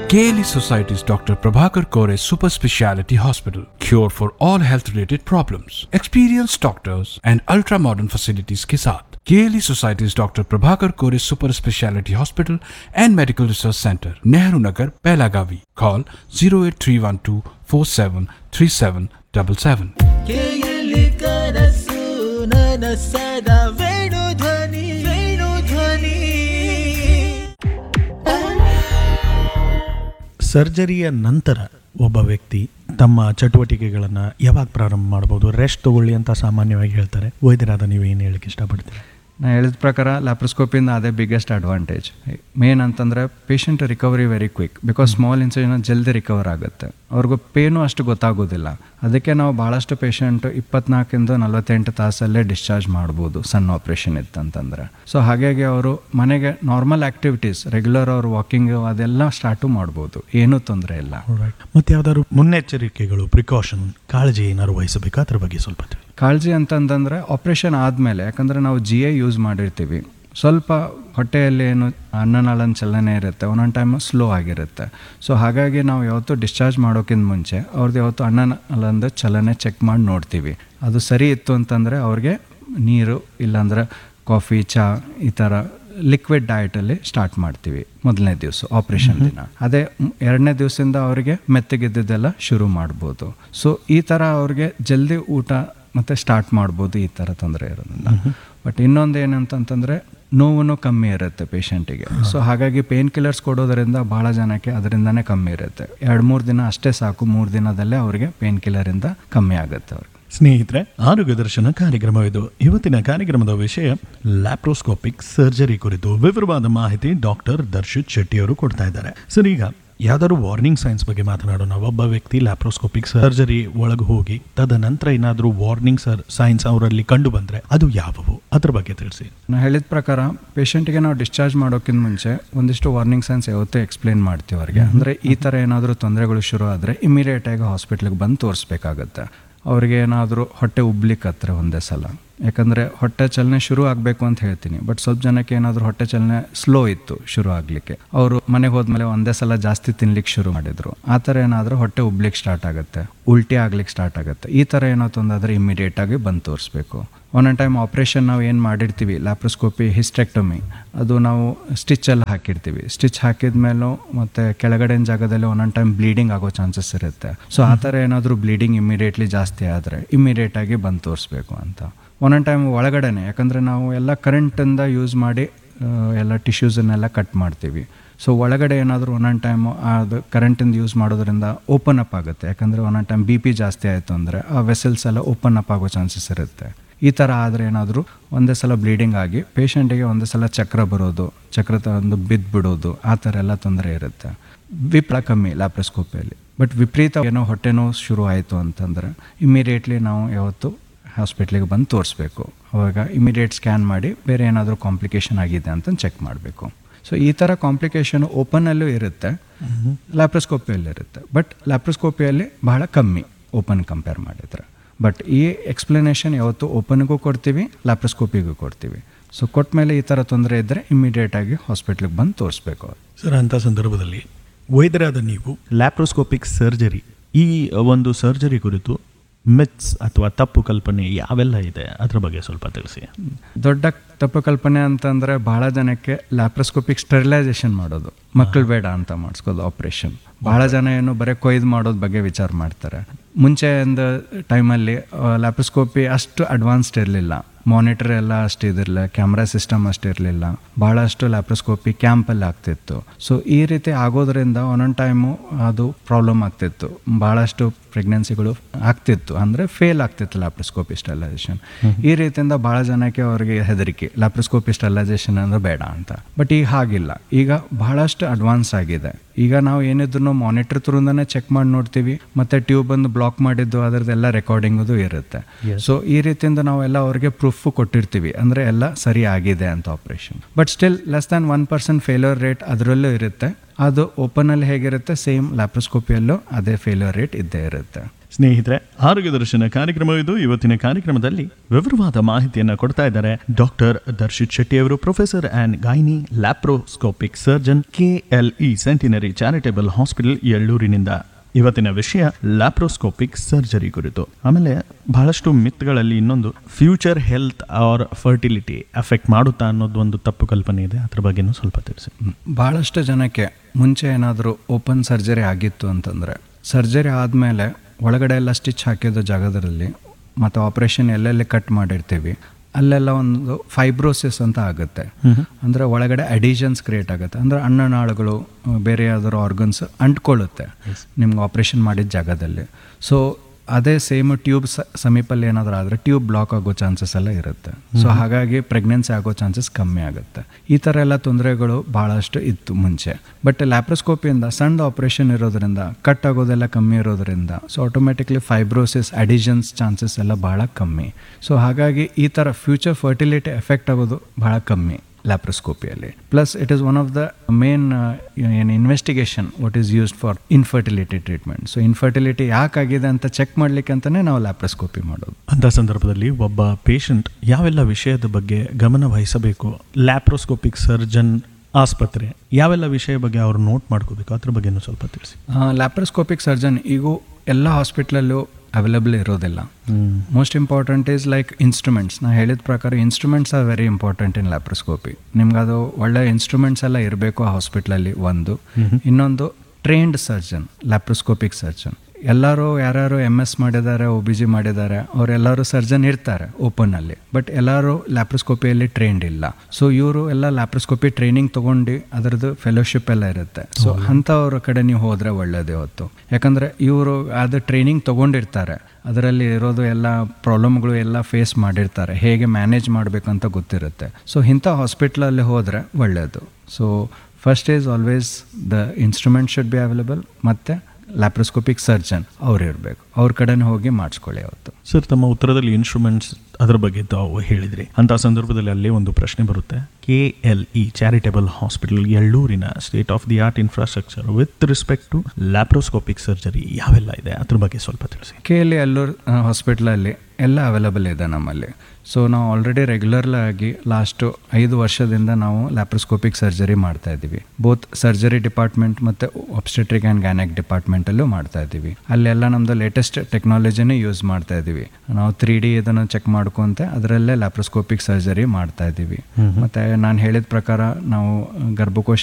KLE Society's Dr. Prabhakar Kore Super Speciality Hospital. Cure for all health related problems. Experienced doctors and ultra modern facilities के साथ KLE Society's Dr. Prabhakar Kore Super Speciality Hospital and Medical Research Center, Nehru Nagar, Pelagavi. Call 08312 473777. ಕೇಯಲಿ ಕನಸು ನನಸದ ವೇಣು ಧ್ವನಿ ವೇಣು ಧ್ವನಿ ಸರ್ಜರಿಯ ನಂತರ ಒಬ್ಬ ವ್ಯಕ್ತಿ ತಮ್ಮ ಚಟುವಟಿಕೆಗಳನ್ನು ಯಾವಾಗ ಪ್ರಾರಂಭ ಮಾಡ್ಬೋದು ರೆಸ್ಟ್ ತಗೊಳ್ಳಿ ಅಂತ ಸಾಮಾನ್ಯವಾಗಿ ಹೇಳ್ತಾರೆ ವೈದ್ಯರಾದ ನೀವು ಏನು ಹೇಳಕ್ಕೆ ಇಷ್ಟಪಡ್ತೀರಿ ನಾ ಹೇಳಿದ ಪ್ರಕಾರ ಲ್ಯಾಪ್ರೋಸ್ಕೋಪಿಂದ ಅದೇ ಬಿಗ್ಗೆಸ್ಟ್ ಅಡ್ವಾಂಟೇಜ್ ಮೇನ್ ಅಂತಂದರೆ patient recovery very quick because small incision ಜಲ್ದಿ ರಿಕವರ್ ಆಗುತ್ತೆ ಅವ್ರಿಗೂ ಪೇನು ಅಷ್ಟು ಗೊತ್ತಾಗೋದಿಲ್ಲ ಅದಕ್ಕೆ ನಾವು ಭಾಳಷ್ಟು ಪೇಷಂಟ್ ಇಪ್ಪತ್ನಾಲ್ಕಿಂದ ನಲವತ್ತೆಂಟು ತಾಸಲ್ಲೇ ಡಿಸ್ಚಾರ್ಜ್ ಮಾಡ್ಬೋದು ಸಣ್ಣ ಆಪ್ರೇಷನ್ ಇತ್ತಂತಂದರೆ ಸೊ ಹಾಗಾಗಿ ಅವರು ಮನೆಗೆ ನಾರ್ಮಲ್ ಆ್ಯಕ್ಟಿವಿಟೀಸ್ ರೆಗ್ಯುಲರ್ ಅವ್ರು ವಾಕಿಂಗ್ ಅದೆಲ್ಲ ಸ್ಟಾರ್ಟು ಮಾಡ್ಬೋದು ಏನೂ ತೊಂದರೆ ಇಲ್ಲ ಮತ್ತೆ ಯಾವ್ದಾದ್ರು ಮುನ್ನೆಚ್ಚರಿಕೆಗಳು ಪ್ರಿಕಾಷನ್ ಕಾಳಜಿ ಏನಾದ್ರು ವಹಿಸಬೇಕು ಅದ್ರ ಬಗ್ಗೆ ಸ್ವಲ್ಪ ತಿಳಿ ಕಾಳಜಿ ಅಂತಂತಂದರೆ ಆಪ್ರೇಷನ್ ಆದಮೇಲೆ ಯಾಕಂದರೆ ನಾವು ಜಿ ಎ ಯೂಸ್ ಮಾಡಿರ್ತೀವಿ ಸ್ವಲ್ಪ ಹೊಟ್ಟೆಯಲ್ಲಿ ಏನು ಅನ್ನನಾಳನ ಚಲನೆ ಇರುತ್ತೆ ಒಂದೊಂದು ಟೈಮ್ ಸ್ಲೋ ಆಗಿರುತ್ತೆ ಸೊ ಹಾಗಾಗಿ ನಾವು ಯಾವತ್ತೂ ಡಿಸ್ಚಾರ್ಜ್ ಮಾಡೋಕ್ಕಿಂತ ಮುಂಚೆ ಅವ್ರದ್ದು ಯಾವತ್ತು ಅನ್ನನಾಳಂದ ಚಲನೆ ಚೆಕ್ ಮಾಡಿ ನೋಡ್ತೀವಿ ಅದು ಸರಿ ಇತ್ತು ಅಂತಂದರೆ ಅವ್ರಿಗೆ ನೀರು ಇಲ್ಲಾಂದ್ರೆ ಕಾಫಿ ಚಹಾ ಈ ಥರ ಲಿಕ್ವಿಡ್ ಡಯಟಲ್ಲಿ ಸ್ಟಾರ್ಟ್ ಮಾಡ್ತೀವಿ ಮೊದಲನೇ ದಿವಸ ಆಪ್ರೇಷನ್ ದಿನ ಅದೇ ಮ್- ಎರಡನೇ ದಿವಸದಿಂದ ಅವರಿಗೆ ಮೆತ್ತಗಿದ್ದೆಲ್ಲ ಶುರು ಮಾಡ್ಬೋದು ಸೊ ಈ ಥರ ಅವ್ರಿಗೆ ಜಲ್ದಿ ಊಟ ಮತ್ತೆ ಸ್ಟಾರ್ಟ್ ಮಾಡ್ಬೋದು ಈ ಥರ ತೊಂದರೆ ಇರೋದಿಲ್ಲ ಬಟ್ ಇನ್ನೊಂದು ಏನಂತಂತಂದರೆ ನೋವು ಕಮ್ಮಿ ಇರುತ್ತೆ ಪೇಷಂಟಿಗೆ ಸೊ ಹಾಗಾಗಿ ಪೇನ್ ಕಿಲ್ಲರ್ಸ್ ಕೊಡೋದರಿಂದ ಭಾಳ ಜನಕ್ಕೆ ಅದರಿಂದನೇ ಕಮ್ಮಿ ಇರುತ್ತೆ ಎರಡು ಮೂರು ದಿನ ಅಷ್ಟೇ ಸಾಕು ಮೂರು ದಿನದಲ್ಲೇ ಅವರಿಗೆ ಪೇನ್ ಕಿಲ್ಲರಿಂದ ಕಮ್ಮಿ ಆಗುತ್ತೆ ಅವ್ರಿಗೆ ಸ್ನೇಹಿತರೆ ಆರೋಗ್ಯ ದರ್ಶನ ಕಾರ್ಯಕ್ರಮವಿದು ಇವತ್ತಿನ ಕಾರ್ಯಕ್ರಮದ ವಿಷಯ ಲ್ಯಾಪ್ರೋಸ್ಕೋಪಿಕ್ ಸರ್ಜರಿ ಕುರಿತು ವಿವರವಾದ ಮಾಹಿತಿ ಡಾಕ್ಟರ್ ದರ್ಶಿತ್ ಶೆಟ್ಟಿ ಅವರು ಕೊಡ್ತಾ ಇದ್ದಾರೆ ಸರ್ ಈಗ ಯಾವ್ದಾದ್ರು ವಾರ್ನಿಂಗ್ ಸೈನ್ಸ್ ಬಗ್ಗೆ ಮಾತನಾಡೋಣ ಒಬ್ಬ ವ್ಯಕ್ತಿ ಲ್ಯಾಪ್ರೋಸ್ಕೋಪಿಕ್ ಸರ್ಜರಿ ಒಳಗೆ ಹೋಗಿ ತದನಂತರ ಏನಾದರೂ ವಾರ್ನಿಂಗ್ ಸರ್ ಸೈನ್ಸ್ ಅವರಲ್ಲಿ ಕಂಡು ಬಂದ್ರೆ ಅದು ಯಾವುವು ಅದ್ರ ಬಗ್ಗೆ ತಿಳಿಸಿ ನಾನು ಹೇಳಿದ ಪ್ರಕಾರ ಪೇಷಂಟ್ಗೆ ನಾವು ಡಿಸ್ಚಾರ್ಜ್ ಮಾಡೋಕ್ಕಿಂತ ಮುಂಚೆ ಒಂದಿಷ್ಟು ವಾರ್ನಿಂಗ್ ಸೈನ್ಸ್ ಯಾವತ್ತೂ ಎಕ್ಸ್ಪ್ಲೇನ್ ಮಾಡ್ತೀವಿ ಅವ್ರಿಗೆ ಅಂದರೆ ಈ ಥರ ಏನಾದರೂ ತೊಂದರೆಗಳು ಶುರು ಆದರೆ ಇಮಿಡಿಯೇಟಾಗಿ ಹಾಸ್ಪಿಟ್ಲಿಗೆ ಬಂದು ತೋರಿಸ್ಬೇಕಾಗತ್ತೆ ಅವ್ರಿಗೆ ಏನಾದರೂ ಹೊಟ್ಟೆ ಉಬ್ಲಿಕ್ಕತ್ರೆ ಒಂದೇ ಸಲ ಯಾಕಂದರೆ ಹೊಟ್ಟೆ ಚಲನೆ ಶುರು ಆಗಬೇಕು ಅಂತ ಹೇಳ್ತೀನಿ ಬಟ್ ಸ್ವಲ್ಪ ಜನಕ್ಕೆ ಏನಾದರೂ ಹೊಟ್ಟೆ ಚಲನೆ ಸ್ಲೋ ಇತ್ತು ಶುರು ಆಗಲಿಕ್ಕೆ ಅವರು ಮನೆಗೆ ಹೋದ್ಮೇಲೆ ಒಂದೇ ಸಲ ಜಾಸ್ತಿ ತಿನ್ಲಿಕ್ಕೆ ಶುರು ಮಾಡಿದ್ರು ಆ ಥರ ಏನಾದರೂ ಹೊಟ್ಟೆ ಉಬ್ಲಿಕ್ಕೆ ಸ್ಟಾರ್ಟ್ ಆಗುತ್ತೆ ಉಲ್ಟಿ ಆಗ್ಲಿಕ್ಕೆ ಸ್ಟಾರ್ಟ್ ಆಗುತ್ತೆ ಈ ಥರ ಏನೋ ತೊಂದಾದರೆ ಇಮಿಡಿಯೇಟಾಗಿ ಬಂದು ತೋರಿಸ್ಬೇಕು ಒಂದೊಂದು ಟೈಮ್ ಆಪ್ರೇಷನ್ ನಾವು ಏನು ಮಾಡಿರ್ತೀವಿ ಲ್ಯಾಪ್ರೋಸ್ಕೋಪಿ ಹಿಸ್ಟೆಕ್ಟೊಮಿ ಅದು ನಾವು ಸ್ಟಿಚ್ ಎಲ್ಲ ಹಾಕಿರ್ತೀವಿ ಸ್ಟಿಚ್ ಹಾಕಿದ ಮೇಲೂ ಮತ್ತು ಕೆಳಗಡೆನ ಜಾಗದಲ್ಲಿ ಒಂದೊಂದು ಟೈಮ್ ಬ್ಲೀಡಿಂಗ್ ಆಗೋ ಚಾನ್ಸಸ್ ಇರುತ್ತೆ ಸೊ ಆ ಥರ ಏನಾದರೂ ಬ್ಲೀಡಿಂಗ್ ಇಮಿಡಿಯೇಟ್ಲಿ ಜಾಸ್ತಿ ಆದರೆ ಇಮಿಡಿಯೇಟಾಗಿ ಬಂದು ತೋರಿಸ್ಬೇಕು ಅಂತ ಒಂದೊಂದು ಟೈಮ್ ಒಳಗಡೆನೆ ಯಾಕಂದರೆ ನಾವು ಎಲ್ಲ ಕರೆಂಟಿಂದ ಯೂಸ್ ಮಾಡಿ ಆ, ಎಲ್ಲ ಟಿಶ್ಯೂಸನ್ನೆಲ್ಲ ಕಟ್ ಮಾಡ್ತೀವಿ ಸೊ ಒಳಗಡೆ ಏನಾದರೂ ಒಂದೊಂದು ಟೈಮು ಅದು ಕರೆಂಟಿಂದ ಯೂಸ್ ಮಾಡೋದ್ರಿಂದ ಓಪನ್ ಅಪ್ ಆಗುತ್ತೆ ಯಾಕಂದರೆ ಒಂದೊಂದು ಟೈಮ್ ಬಿ ಪಿ ಜಾಸ್ತಿ ಆಯಿತು ಅಂದರೆ ಆ ವೆಸಲ್ಸ್ ಎಲ್ಲ ಓಪನ್ ಅಪ್ ಆಗೋ ಚಾನ್ಸಸ್ ಇರುತ್ತೆ ಈ ಥರ ಆದರೆ ಏನಾದರೂ ಒಂದೇ ಸಲ ಬ್ಲೀಡಿಂಗ್ ಆಗಿ ಪೇಷಂಟಿಗೆ ಒಂದೇ ಸಲ ಚಕ್ರ ಬರೋದು ಚಕ್ರ ತಂದು ಬಿದ್ದು ಬಿಡೋದು ಆ ಥರ ಎಲ್ಲ ತೊಂದರೆ ಇರುತ್ತೆ ವಿಪ್ಲ ಕಮ್ಮಿ ಲ್ಯಾಪ್ರೋಸ್ಕೋಪಿಯಲ್ಲಿ ಬಟ್ ವಿಪರೀತ ಏನೋ ಹೊಟ್ಟೆ ನೋವು ಶುರು ಆಯಿತು ಅಂತಂದರೆ ಇಮಿಡಿಯೇಟ್ಲಿ ನಾವು ಯಾವತ್ತು ಹಾಸ್ಪಿಟ್ಲಿಗೆ ಬಂದು ತೋರಿಸ್ಬೇಕು ಅವಾಗ ಇಮಿಡಿಯೇಟ್ ಸ್ಕ್ಯಾನ್ ಮಾಡಿ ಬೇರೆ ಏನಾದರೂ ಕಾಂಪ್ಲಿಕೇಶನ್ ಆಗಿದೆ ಅಂತ ಚೆಕ್ ಮಾಡಬೇಕು ಸೊ ಈ ಥರ ಕಾಂಪ್ಲಿಕೇಶನ್ ಓಪನಲ್ಲೂ ಇರುತ್ತೆ ಲ್ಯಾಪ್ರೋಸ್ಕೋಪಿಯಲ್ಲಿ ಇರುತ್ತೆ ಬಟ್ ಲ್ಯಾಪ್ರೋಸ್ಕೋಪಿಯಲ್ಲಿ ಬಹಳ ಕಮ್ಮಿ ಓಪನ್ ಕಂಪೇರ್ ಮಾಡಿದ್ರೆ ಬಟ್ ಈ ಎಕ್ಸ್ಪ್ಲನೇಷನ್ ಯಾವತ್ತು ಓಪನ್ಗೂ ಕೊಡ್ತೀವಿ ಲ್ಯಾಪ್ರೋಸ್ಕೋಪಿಗೂ ಕೊಡ್ತೀವಿ ಸೊ ಕೊಟ್ಟ ಮೇಲೆ ಈ ಥರ ತೊಂದರೆ ಇದ್ದರೆ ಇಮಿಡಿಯೇಟಾಗಿ ಹಾಸ್ಪಿಟ್ಲಿಗೆ ಬಂದು ತೋರಿಸ್ಬೇಕು ಸರ್ ಅಂಥ ಸಂದರ್ಭದಲ್ಲಿ ವೈದ್ಯರಾದ ನೀವು ಲ್ಯಾಪ್ರೋಸ್ಕೋಪಿಕ್ ಸರ್ಜರಿ ಈ ಒಂದು ಸರ್ಜರಿ ಕುರಿತು ಮಿತ್ಸ್ ಅಥವಾ ತಪ್ಪು ಕಲ್ಪನೆ ಯಾವೆಲ್ಲ ಇದೆ ಅದ್ರ ಬಗ್ಗೆ ಸ್ವಲ್ಪ ತಿಳಿಸಿ ದೊಡ್ಡ ತಪ್ಪು ಕಲ್ಪನೆ ಅಂತಂದರೆ ಭಾಳ ಜನಕ್ಕೆ ಲ್ಯಾಪ್ರೋಸ್ಕೋಪಿಕ್ ಸ್ಟೆರಿಲೈಸೇಷನ್ ಮಾಡೋದು ಮಕ್ಕಳು ಬೇಡ ಅಂತ ಮಾಡಿಸ್ಕೋದು ಆಪ್ರೇಷನ್ ಭಾಳ ಜನ ಏನು ಬರೀ ಕೊಯ್ದು ಮಾಡೋದ್ ಬಗ್ಗೆ ವಿಚಾರ ಮಾಡ್ತಾರೆ ಮುಂಚೆ ಒಂದು ಟೈಮಲ್ಲಿ ಲ್ಯಾಪ್ರೋಸ್ಕೋಪಿ ಅಷ್ಟು ಅಡ್ವಾನ್ಸ್ಡ್ ಇರಲಿಲ್ಲ ಮಾನಿಟರ್ ಎಲ್ಲ ಅಷ್ಟು ಇದಿರಲಿಲ್ಲ ಕ್ಯಾಮ್ರಾ ಸಿಸ್ಟಮ್ ಅಷ್ಟು ಇರಲಿಲ್ಲ ಭಾಳಷ್ಟು ಲ್ಯಾಪ್ರೋಸ್ಕೋಪಿ ಕ್ಯಾಂಪಲ್ಲಿ ಆಗ್ತಿತ್ತು ಸೊ ಈ ರೀತಿ ಆಗೋದ್ರಿಂದ ಒಂದೊಂದು ಟೈಮು ಅದು ಪ್ರಾಬ್ಲಮ್ ಆಗ್ತಿತ್ತು ಭಾಳಷ್ಟು ಪ್ರೆಗ್ನೆನ್ಸಿಗಳು ಆಗ್ತಿತ್ತು ಅಂದರೆ ಫೇಲ್ ಆಗ್ತಿತ್ತು ಲ್ಯಾಪ್ರೋಸ್ಕೋಪಿ ಸ್ಟೆರಿಲೈಸೇಷನ್ ಈ ರೀತಿಯಿಂದ ಭಾಳ ಜನಕ್ಕೆ ಅವರಿಗೆ ಹೆದರಿಕೆ ಲ್ಯಾಪ್ರೋಸ್ಕೋಪಿ ಸ್ಟೆರಿಲೈಸೇಷನ್ ಅಂದ್ರೆ ಬೇಡ ಅಂತ ಬಟ್ ಈಗ ಹಾಗಿಲ್ಲ ಈಗ ಬಹಳಷ್ಟು ಅಡ್ವಾನ್ಸ್ ಆಗಿದೆ ಈಗ ನಾವು ಏನಿದ್ರು ಮಾನಿಟರ್ ಥ್ರೂಂದನೇ ಚೆಕ್ ಮಾಡಿ ನೋಡ್ತೀವಿ ಮತ್ತೆ ಟ್ಯೂಬ್ ಅನ್ನು ಬ್ಲಾಕ್ ಮಾಡಿದ್ದು ಅದರದ್ದೆಲ್ಲ ರೆಕಾರ್ಡಿಂಗದು ಇರುತ್ತೆ ಸೊ ಈ ರೀತಿಯಿಂದ ನಾವೆಲ್ಲ ಅವ್ರಿಗೆ ಪ್ರೂಫ್ ಕೊಟ್ಟಿರ್ತೀವಿ ಅಂದರೆ ಎಲ್ಲ ಸರಿ ಆಗಿದೆ ಅಂತ operation but still less than one percent failure rate ಅದರಲ್ಲೂ ಇರುತ್ತೆ ಅದು ಓಪನಲ್ಲಿ ಹೇಗಿರುತ್ತೆ ಸೇಮ್ ಲ್ಯಾಪ್ರೋಸ್ಕೋಪಿಯಲ್ಲೂ ಅದೇ ಫೇಲ್ಯೂರ್ ರೇಟ್ ಇದ್ದೇ ಇರುತ್ತೆ ಸ್ನೇಹಿತರೆ ಆರೋಗ್ಯ ದರ್ಶನ ಕಾರ್ಯಕ್ರಮ ಇದು ಇವತ್ತಿನ ಕಾರ್ಯಕ್ರಮದಲ್ಲಿ ವಿವರವಾದ ಮಾಹಿತಿಯನ್ನು ಕೊಡ್ತಾ ಇದ್ದಾರೆ ಡಾಕ್ಟರ್ ದರ್ಶಿತ್ ಶೆಟ್ಟಿ ಅವರು professor and gynae laparoscopic surgeon KLE centenary charitable hospital ಎಳ್ಳೂರಿನಿಂದ ಇವತ್ತಿನ ವಿಷಯ ಲ್ಯಾಪ್ರೋಸ್ಕೋಪಿಕ್ ಸರ್ಜರಿ ಕುರಿತು ಆಮೇಲೆ ಬಹಳಷ್ಟು ಮಿತ್ಗಳಲ್ಲಿ ಇನ್ನೊಂದು future health or fertility affect ಮಾಡುತ್ತಾ ಅನ್ನೋದು ಒಂದು ತಪ್ಪು ಕಲ್ಪನೆ ಇದೆ ಅದ್ರ ಬಗ್ಗೆನೂ ಸ್ವಲ್ಪ ತಿಳಿಸಿ ಭಾಳಷ್ಟು ಜನಕ್ಕೆ ಮುಂಚೆ ಏನಾದರೂ ಓಪನ್ ಸರ್ಜರಿ ಆಗಿತ್ತು ಅಂತಂದರೆ ಸರ್ಜರಿ ಆದಮೇಲೆ ಒಳಗಡೆ ಎಲ್ಲ ಸ್ಟಿಚ್ ಹಾಕಿದ ಜಾಗದಲ್ಲಿ ಮತ್ತು ಆಪ್ರೇಷನ್ ಎಲ್ಲೆಲ್ಲಿ ಕಟ್ ಮಾಡಿರ್ತೀವಿ ಅಲ್ಲೆಲ್ಲ ಒಂದು ಫೈಬ್ರೋಸಿಸ್ ಅಂತ ಆಗುತ್ತೆ ಅಂದರೆ ಒಳಗಡೆ ಅಡಿಷನ್ಸ್ ಕ್ರಿಯೇಟ್ ಆಗುತ್ತೆ ಅಂದರೆ ಅನ್ನನಾಳುಗಳು ಆ, ಬೇರೆ ಯಾವ್ದಾದ್ರು ಆರ್ಗನ್ಸ್ ಅಂಟ್ಕೊಳ್ಳುತ್ತೆ ನಿಮ್ಗೆ ಆಪ್ರೇಷನ್ ಮಾಡಿದ ಜಾಗದಲ್ಲಿ ಸೊ ಅದೇ ಸೇಮ್ ಟ್ಯೂಬ್ ಸಮೀಪಲ್ಲಿ ಏನಾದರೂ ಆದರೆ ಟ್ಯೂಬ್ ಬ್ಲಾಕ್ ಆಗೋ ಚಾನ್ಸಸ್ ಎಲ್ಲ ಇರುತ್ತೆ ಸೊ ಹಾಗಾಗಿ ಪ್ರೆಗ್ನೆನ್ಸಿ ಆಗೋ ಚಾನ್ಸಸ್ ಕಮ್ಮಿ ಆಗುತ್ತೆ ಈ ಥರ ಎಲ್ಲ ತೊಂದರೆಗಳು ಭಾಳಷ್ಟು ಇತ್ತು ಮುಂಚೆ ಬಟ್ ಲ್ಯಾಪ್ರೋಸ್ಕೋಪಿಯಿಂದ ಸಣ್ಣ ಆಪ್ರೇಷನ್ ಇರೋದ್ರಿಂದ ಕಟ್ ಆಗೋದೆಲ್ಲ ಕಮ್ಮಿ ಇರೋದ್ರಿಂದ so automatically fibrosis adhesions chances ಎಲ್ಲ ಭಾಳ ಕಮ್ಮಿ ಸೊ ಹಾಗಾಗಿ ಈ ಥರ ಫ್ಯೂಚರ್ ಫರ್ಟಿಲಿಟಿ ಎಫೆಕ್ಟ್ ಆಗೋದು ಭಾಳ ಕಮ್ಮಿ ಲ್ಯಾಪ್ರೋಸ್ಕೋಪಿಯಲ್ಲಿ plus it is one of the main ಏನು investigation what is used for infertility treatment so infertility ಯಾಕಾಗಿದೆ ಅಂತ ಚೆಕ್ ಮಾಡ್ಲಿಕ್ಕೆ ಅಂತಲೇ ನಾವು ಲ್ಯಾಪ್ರೋಸ್ಕೋಪಿ ಮಾಡೋದು ಅಂತ ಸಂದರ್ಭದಲ್ಲಿ ಒಬ್ಬ ಪೇಷಂಟ್ ಯಾವೆಲ್ಲ ವಿಷಯದ ಬಗ್ಗೆ ಗಮನ ವಹಿಸಬೇಕು ಲ್ಯಾಪ್ರೋಸ್ಕೋಪಿಕ್ ಸರ್ಜನ್ ಆಸ್ಪತ್ರೆ ಯಾವೆಲ್ಲ ವಿಷಯ ಬಗ್ಗೆ ಅವರು ನೋಟ್ ಮಾಡ್ಕೋಬೇಕು ಅದ್ರ ಬಗ್ಗೆನೂ ಸ್ವಲ್ಪ ತಿಳಿಸಿ ಲ್ಯಾಪ್ರೋಸ್ಕೋಪಿಕ್ ಸರ್ಜನ್ ಈಗೂ ಎಲ್ಲ ಹಾಸ್ಪಿಟ್ಲಲ್ಲೂ ಅವೈಲಬಲ್ ಇರೋದಿಲ್ಲ most important is like instruments ನಾ ಹೇಳಿದ ಪ್ರಕಾರ instruments are very important in laparoscopy ನಿಮ್ಗೆ ಅದು ಒಳ್ಳೆ ಇನ್ಸ್ಟ್ರೂಮೆಂಟ್ಸ್ ಎಲ್ಲ ಇರಬೇಕು ಆ ಹಾಸ್ಪಿಟ್ಲಲ್ಲಿ ಒಂದು ಇನ್ನೊಂದು ಟ್ರೈನ್ಡ್ ಸರ್ಜನ್ ಲ್ಯಾಪ್ರೋಸ್ಕೋಪಿಕ್ ಸರ್ಜನ್ ಎಲ್ಲರೂ ಯಾರ್ಯಾರು ಎಮ್ ಎಸ್ ಮಾಡಿದ್ದಾರೆ ಒ ಬಿ ಜಿ ಮಾಡಿದ್ದಾರೆ ಅವರೆಲ್ಲರೂ ಸರ್ಜನ್ ಇರ್ತಾರೆ ಓಪನಲ್ಲಿ ಬಟ್ ಎಲ್ಲರೂ ಲ್ಯಾಪ್ರೋಸ್ಕೋಪಿಯಲ್ಲಿ ಟ್ರೈನ್ಡ್ ಇಲ್ಲ ಸೊ ಇವರು ಎಲ್ಲ ಲ್ಯಾಪ್ರೋಸ್ಕೋಪಿ ಟ್ರೈನಿಂಗ್ ತೊಗೊಂಡು ಅದರದ್ದು ಫೆಲೋಶಿಪ್ ಎಲ್ಲ ಇರುತ್ತೆ ಸೊ ಅಂಥವ್ರ ಕಡೆ ನೀವು ಹೋದರೆ ಒಳ್ಳೇದು ಇವತ್ತು ಯಾಕಂದರೆ ಇವರು ಅದು ಟ್ರೈನಿಂಗ್ ತೊಗೊಂಡಿರ್ತಾರೆ ಅದರಲ್ಲಿ ಇರೋದು ಎಲ್ಲ ಪ್ರಾಬ್ಲಮ್ಗಳು ಎಲ್ಲ ಫೇಸ್ ಮಾಡಿರ್ತಾರೆ ಹೇಗೆ ಮ್ಯಾನೇಜ್ ಮಾಡಬೇಕಂತ ಗೊತ್ತಿರುತ್ತೆ ಸೊ ಇಂಥ ಹಾಸ್ಪಿಟ್ಲಲ್ಲಿ ಹೋದರೆ ಒಳ್ಳೆಯದು so first is always the instrument should be available ಮತ್ತು ಲ್ಯಾಪ್ರೋಸ್ಕೋಪಿಕ್ ಸರ್ಜನ್ ಅವ್ರು ಇರಬೇಕು ಅವ್ರ ಕಡೆನೇ ಹೋಗಿ ಮಾಡಿಸ್ಕೊಳ್ಳಿ ಅವತ್ತು ಸರ್ ತಮ್ಮ ಉತ್ತರದಲ್ಲಿ ಇನ್ಸ್ಟ್ರೂಮೆಂಟ್ಸ್ ಅದ್ರ ಬಗ್ಗೆ ತಾವು ಹೇಳಿದ್ರಿ ಅಂತ ಸಂದರ್ಭದಲ್ಲಿ ಅಲ್ಲೇ ಒಂದು ಪ್ರಶ್ನೆ ಬರುತ್ತೆ K L E charitable hospital ಎಳ್ಳೂರಿನ state of the art infrastructure with respect to laparoscopic surgery ಯಾವೆಲ್ಲ ಇದೆ ಅದ್ರ ಬಗ್ಗೆ ಸ್ವಲ್ಪ ತಿಳಿಸಿ ಕೆ ಎಲ್ ಎಲ್ಲೂರು ಹಾಸ್ಪಿಟ್ಲಲ್ಲಿ ಎಲ್ಲ ಅವೈಲಬಲ್ ಇದೆ ನಮ್ಮಲ್ಲಿ ಸೊ ನಾವು ಆಲ್ರೆಡಿ ರೆಗ್ಯುಲರ್ಲಾಗಿ ಲಾಸ್ಟು ಐದು ವರ್ಷದಿಂದ ನಾವು ಲ್ಯಾಪ್ರೋಸ್ಕೋಪಿಕ್ ಸರ್ಜರಿ ಮಾಡ್ತಾ ಇದ್ದೀವಿ ಬೋತ್ ಸರ್ಜರಿ ಡಿಪಾರ್ಟ್ಮೆಂಟ್ ಮತ್ತು ಒಬ್ಸ್ಟೆಟ್ರಿಕ್ ಆ್ಯಂಡ್ ಗ್ಯಾನೆಕ್ ಡಿಪಾರ್ಟ್ಮೆಂಟಲ್ಲೂ ಮಾಡ್ತಾ ಇದ್ದೀವಿ ಅಲ್ಲೆಲ್ಲ ನಮ್ಮದು ಲೇಟೆಸ್ಟ್ ಟೆಕ್ನಾಲಜಿನೇ ಯೂಸ್ ಮಾಡ್ತಾ ಇದ್ದೀವಿ ನಾವು ತ್ರೀ ಡಿ ಇದನ್ನು ಚೆಕ್ ಮಾಡ್ಕೊಂತೆ ಅದರಲ್ಲೇ ಲ್ಯಾಪ್ರೋಸ್ಕೋಪಿಕ್ ಸರ್ಜರಿ ಮಾಡ್ತಾ ಇದ್ದೀವಿ ಮತ್ತು ನಾನು ಹೇಳಿದ ಪ್ರಕಾರ ನಾವು ಗರ್ಭಕೋಶ